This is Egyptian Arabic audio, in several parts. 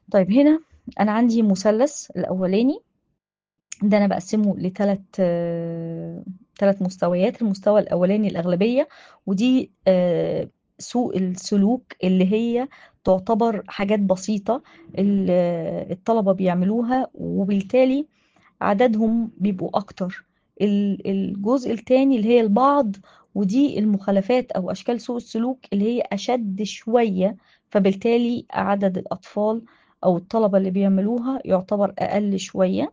طيب هنا أنا عندي مثلث الأولاني ده أنا باقسّمه لتلات تلات مستويات، المستوى الأولاني الأغلبية ودي آآ سوء السلوك اللي هي تعتبر حاجات بسيطة ال الطلبة بيعملوها وبالتالي عددهم بيبقوا أكتر. ال الجزء التاني اللي هي البعض ودي المخالفات أو أشكال سوء السلوك اللي هي أشَد شوية، فبالتالي عدد الأطفال أو الطلبة اللي بيعملوها يعتبر أقل شوية.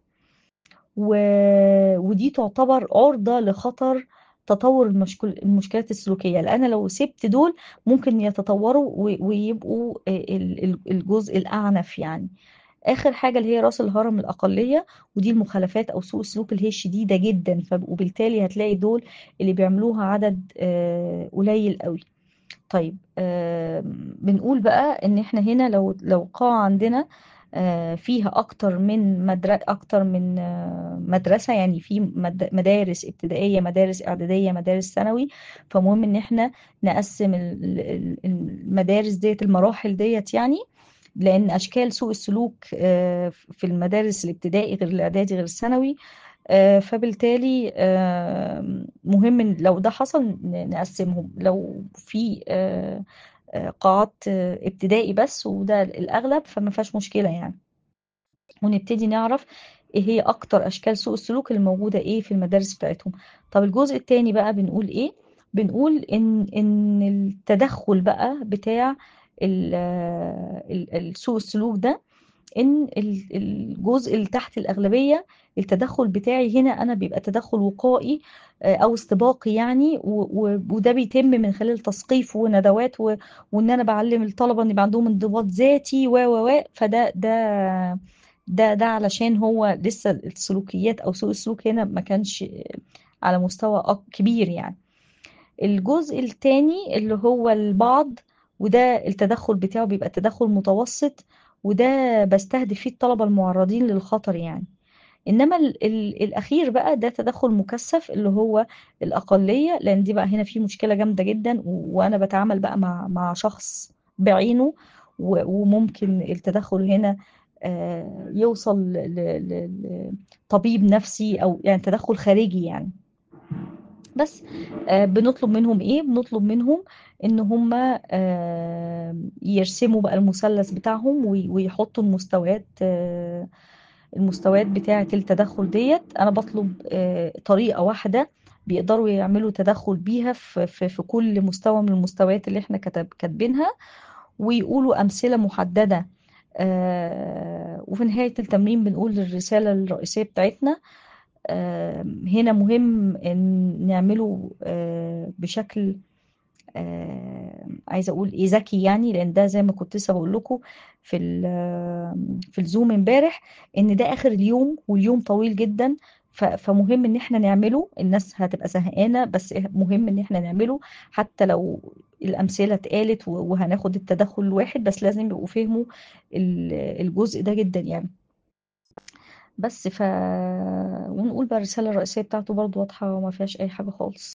و ودي تعتبر عُرضة لخطر تطوّر المشكل المشكلات السلوكية، لأن لو سِبت دول ممكن يتطوّروا و ويبقوا آآ ال ال الجزء الأعنف يعني. آخر حاجة اللي هي رأس الهرم الأقلية ودي المخالفات أو سوء السلوك اللي هي الشديدة جدًا، ف وبالتالي هتلاقي دول اللي بيعملوها عدد آآ قليل أوي. طيب آمم بنقول بقى إن إحنا هنا لو لو قاعة عندنا آآ فيها أكتر من مدر أكتر من مدرسة، يعني في مد مدارس ابتدائية، مدارس إعدادية، مدارس ثانوي، فمهم إن إحنا نقسّم ال ال المدارس ديّة المراحل ديّة يعني، لإن أشكال سوء السلوك آآ في المدارس الابتدائي غير الإعدادي غير الثانوي، آآ فبالتالي آمم مهم إن لو ده حصل ن نقسّمهم، لو في آآ آآ قاعات ابتدائي بس وده الأغلب فما فيهاش مشكلة يعني. ونبتدي نعرف إيه هي أكتر أشكال سوء السلوك اللي موجودة إيه في المدارس بتاعتهم. طب الجزء التاني بقى بنقول إيه، بنقول إن إن التدخُّل بقى بتاع ال ال السوء السلوك ده، إن ال الجزء اللي تحت الأغلبية التدخُّل بتاعي هنا أنا بيبقى تدخُّل وقائي آآ أو استباقي يعني و و وده بيتم من خلال تثقيف وندوات و وإن أنا باعلّم الطلبة إن يبقى عندهم انضباط ذاتي و، و، و، فده ده ده ده علشان هو لسه السلوكيات أو سوء السلوك هنا ما كانش على مستوى أك كبير يعني. الجزء التاني اللي هو البعض وده التدخُّل بتاعه بيبقى تدخُّل متوسط وده باستهدف فيه الطلبة المُعرّضين للخطر يعني. إنما ال ال الأخير بقى ده تدخُّل مُكثّف اللي هو الأقلية، لإن دي بقى هنا في مشكلة جامدة جدًا و وأنا باتعامل بقى مع مع شخص بعينه و وممكن التدخُّل هنا آآ يوصل ل ل لطبيب نفسي أو يعني تدخُّل خارجي يعني. بس آآ بنطلب منهم إيه، بنطلب منهم إن هم آمم يرسموا بقى المثلث بتاعهم وي ويحطّوا المستويات المستويات بتاعة التدخُّل ديّة، أنا باطلب آآ طريقة واحدة بيقدروا يعملوا تدخُّل بيها في في في كل مستوى من المستويات اللي إحنا كتب كاتبينها، ويقولوا أمثلة مُحددة آآ وفي نهاية التمرين بنقول الرسالة الرئيسية بتاعتنا آمم هنا مهم إن نعمله آآ بشكل آآ عايزة أقول إيه، ذكي يعني، لإن ده زي ما كنت لسه باقول لكم في ال في الZoom امبارح، إن ده آخر اليوم واليوم طويل جدًا، ف فمهم إن إحنا نعمله، الناس هتبقى زهقانة بس ه مهم إن إحنا نعمله حتى لو الأمثلة اتقالت و وهناخد التدخُّل الواحد، بس لازم يبقوا فهموا ال الجزء ده جدًا يعني. بس ف ونقول بقى الرسالة الرئيسية بتاعته برضه واضحة وما فيهاش أي حاجة خالص.